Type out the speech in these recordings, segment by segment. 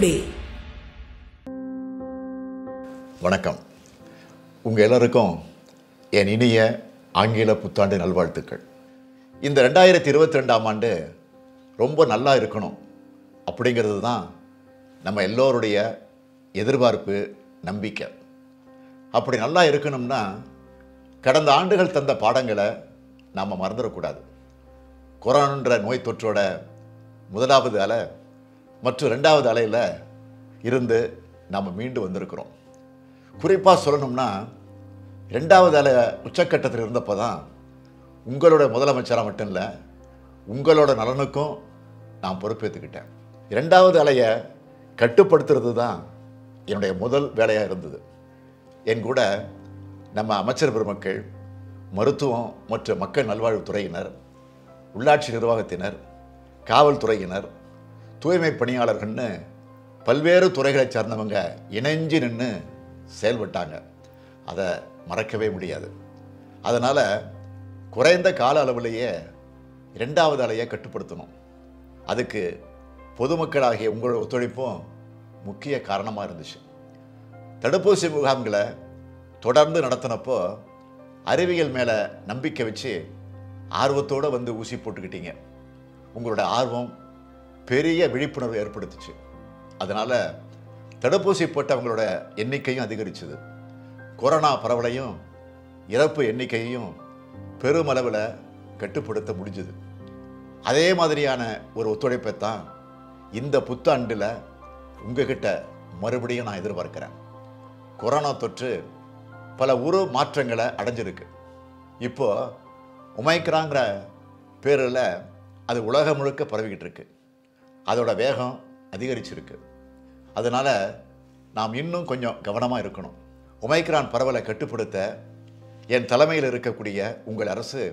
today வணக்கம் உங்கள் எல்லாருக்கும் என் இனிய ஆங்கில புத்தாண்டு நல்வாழ்த்துக்கள் இந்த ரெண்டாயிரத்தி இருபத்தி ரெண்டாம் ஆண்டு ரொம்ப நல்லா இருக்கணும் அப்படிங்கிறது தான் நம்ம எல்லோருடைய எதிர்பார்ப்பு நம்பிக்கை அப்படி நல்லா இருக்கணும்னா கடந்த ஆண்டுகள் தந்த பாடங்களை நாம் மறந்துடக்கூடாது கொரோனான்ற நோய் தொற்றோட முதலாவது அலை மற்றும் ரெண்டாவது அலையில் இருந்து நாம் மீண்டு வந்திருக்கிறோம் குறிப்பாக சொல்லணும்னா ரெண்டாவது அலை உச்சக்கட்டத்தில் இருந்தப்போ தான் உங்களோட முதலமைச்சராக மட்டும் இல்லை உங்களோட நலனுக்கும் நான் பொறுப்பேற்றுக்கிட்டேன் இரண்டாவது அலையை கட்டுப்படுத்துறது தான் என்னுடைய முதல் வேலையாக இருந்தது என் கூட நம்ம அமைச்சர் பெருமக்கள் மருத்துவம் மற்றும் மக்கள் நல்வாழ்வுத்துறையினர் உள்ளாட்சி நிர்வாகத்தினர் காவல்துறையினர் தூய்மை பணியாளர்கள்னு பல்வேறு துறைகளைச் சார்ந்தவங்க இணைஞ்சு நின்று செயல்பட்டாங்க அதை மறக்கவே முடியாது அதனால் குறைந்த கால அளவிலேயே இரண்டாவது அலையை கட்டுப்படுத்தணும் அதுக்கு பொதுமக்களாகிய உங்களோட ஒத்துழைப்பும் முக்கிய காரணமாக இருந்துச்சு தடுப்பூசி முகாம்களை தொடர்ந்து நடத்தினப்போ அறிவியல் மேலே நம்பிக்கை வச்சு ஆர்வத்தோடு வந்து ஊசி போட்டுக்கிட்டீங்க உங்களோட ஆர்வம் பெரிய விழிப்புணர்வு ஏற்படுத்துச்சு அதனால் தடுப்பூசி போட்டவங்களோட எண்ணிக்கையும் அதிகரிச்சுது கொரோனா பரவலையும் இறப்பு எண்ணிக்கையையும் பெருமளவில் கட்டுப்படுத்த முடிஞ்சுது அதே மாதிரியான ஒரு ஒத்துழைப்பை தான் இந்த புத்தாண்டில் உங்ககிட்ட மறுபடியும் நான் எதிர்பார்க்கிறேன் கொரோனா தொற்று பல உரு மாற்றங்களை அடைஞ்சிருக்கு இப்போ உமைக்கிறாங்கிற பேரில் அது உலகம் முழுக்க பரவிக்கிட்டு இருக்கு அதோட வேகம் அதிகரிச்சிருக்கு அதனால் நாம் இன்னும் கொஞ்சம் கவனமாக இருக்கணும் ஒமைக்ரான் பரவலை கட்டுப்படுத்த என் தலைமையில் இருக்கக்கூடிய உங்கள் அரசு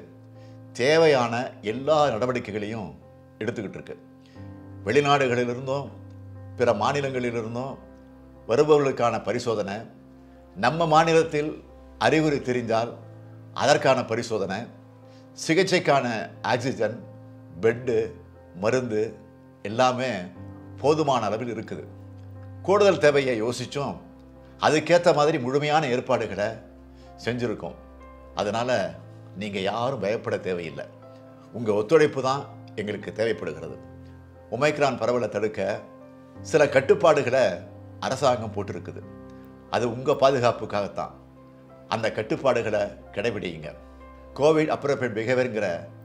தேவையான எல்லா நடவடிக்கைகளையும் எடுத்துக்கிட்டு இருக்கு வெளிநாடுகளிலிருந்தும் பிற மாநிலங்களிலிருந்தும் வருபவர்களுக்கான பரிசோதனை நம்ம மாநிலத்தில் அறிகுறி தெரிந்தால் அதற்கான பரிசோதனை சிகிச்சைக்கான ஆக்சிஜன் பெட்டு மருந்து எல்லாமே போதுமான அளவில் இருக்குது கூடுதல் தேவையை யோசித்தோம் அதுக்கேற்ற மாதிரி முழுமையான ஏற்பாடுகளை செஞ்சுருக்கோம் அதனால் நீங்கள் யாரும் பயப்பட தேவையில்லை உங்கள் ஒத்துழைப்பு தான் எங்களுக்கு தேவைப்படுகிறது ஒமைக்ரான் பரவலை தடுக்க சில கட்டுப்பாடுகளை அரசாங்கம் போட்டிருக்குது அது உங்கள் பாதுகாப்புக்காகத்தான் அந்த கட்டுப்பாடுகளை கடைபிடிங்க கோவிட் அப்ரோப்ரியேட் பிஹேவியருங்கிற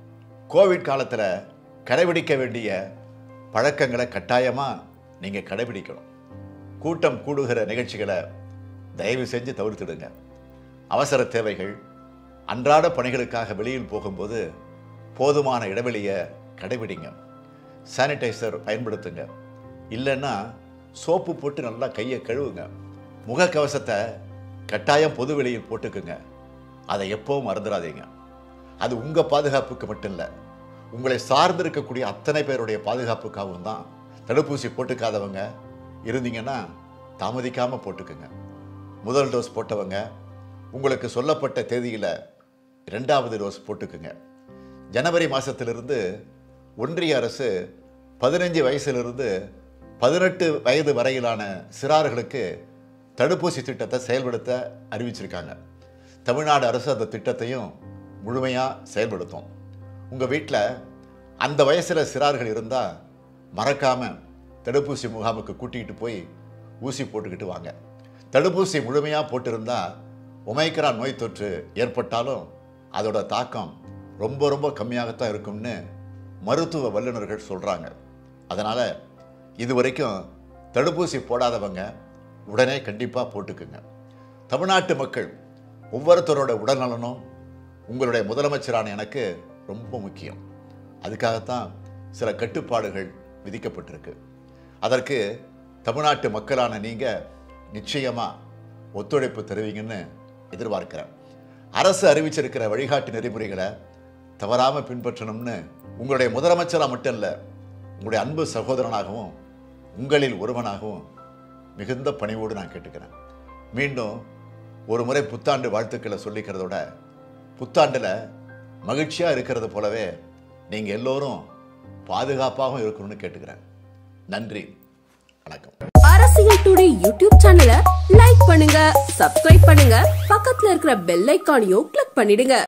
கோவிட் காலத்தில் கடைபிடிக்க வேண்டிய பழக்கங்களை கட்டாயமாக நீங்கள் கடைபிடிக்கணும் கூட்டம் கூடுகிற நிகழ்ச்சிகளை தயவு செஞ்சு தவிர்த்துடுங்க அவசர தேவைகள் அன்றாட பணிகளுக்காக வெளியில் போகும்போது போதுமான இடைவெளியை கடைபிடிங்க சானிடைசர் பயன்படுத்துங்க இல்லைன்னா சோப்பு போட்டு நல்லா கையை கழுவுங்க முகக்கவசத்தை கட்டாயம் பொது வெளியில் போட்டுக்குங்க அதை எப்பவும் மறந்துடாதீங்க அது உங்கள் பாதுகாப்புக்கு மட்டும் இல்லை உங்களை சார்ந்து இருக்கக்கூடிய அத்தனை பேருடைய பாதுகாப்புக்காகவும் தான் தடுப்பூசி போட்டுக்காதவங்க இருந்தீங்கன்னா தாமதிக்காமல் போட்டுக்குங்க முதல் டோஸ் போட்டவங்க உங்களுக்கு சொல்லப்பட்ட தேதியில் ரெண்டாவது டோஸ் போட்டுக்குங்க ஜனவரி மாதத்திலிருந்து ஒன்றிய அரசு பதினஞ்சு வயசிலிருந்து பதினெட்டு வயது வரையிலான சிறார்களுக்கு தடுப்பூசி திட்டத்தை செயல்படுத்த அறிவிச்சிருக்காங்க தமிழ்நாடு அரசு அந்த திட்டத்தையும் முழுமையாக செயல்படுத்தும் உங்கள் வீட்டில் அந்த வயசில் சிறார்கள் இருந்தால் மறக்காமல் தடுப்பூசி முகாமுக்கு கூட்டிகிட்டு போய் ஊசி போட்டுக்கிட்டு வாங்க தடுப்பூசி முழுமையாக போட்டிருந்தா ஒமைக்ரான் நோய் தொற்று ஏற்பட்டாலும் அதோட தாக்கம் ரொம்ப ரொம்ப கம்மியாகத்தான் இருக்கும்னு மருத்துவ வல்லுநர்கள் சொல்கிறாங்க அதனால் இது வரைக்கும் தடுப்பூசி போடாதவங்க உடனே கண்டிப்பாக போட்டுக்குங்க தமிழ்நாட்டு மக்கள் ஒவ்வொருத்தரோட உடல்நலனும் உங்களுடைய முதலமைச்சரான எனக்கு ரொம்ப முக்கியம் அதுக்காகத்தான் சில கட்டுப்பாடுகள் விதிக்கப்பட்டிருக்கு அதற்கு தமிழ்நாட்டு மக்களான நீங்கள் நிச்சயமாக ஒத்துழைப்பு தருவீங்கன்னு எதிர்பார்க்கிறேன் அரசு அறிவிச்சிருக்கிற வழிகாட்டு நெறிமுறைகளை தவறாமல் பின்பற்றணும்னு உங்களுடைய முதலமைச்சராக மட்டும் இல்லை உங்களுடைய அன்பு சகோதரனாகவும் உங்களில் ஒருவனாகவும் மிகுந்த பணிவோடு நான் கேட்டுக்கிறேன் மீண்டும் ஒரு முறை புத்தாண்டு வாழ்த்துக்களை சொல்லிக்கிறதோட புத்தாண்டில் மகிழ்ச்சியாக இருக்கிறது போலவே நீங்கள் எல்லோரும் பாதுகாப்பாகவும் இருக்கணும்னு கேட்டுக்கிறேன் நன்றி வணக்கம் செய்திகள் டுடே யூடியூப் சேனலை லைக் பண்ணுங்க சப்ஸ்கிரைப் பண்ணுங்க பக்கத்துல இருக்கிற பெல் ஐக்கானையும் கிளிக் பண்ணிடுங்க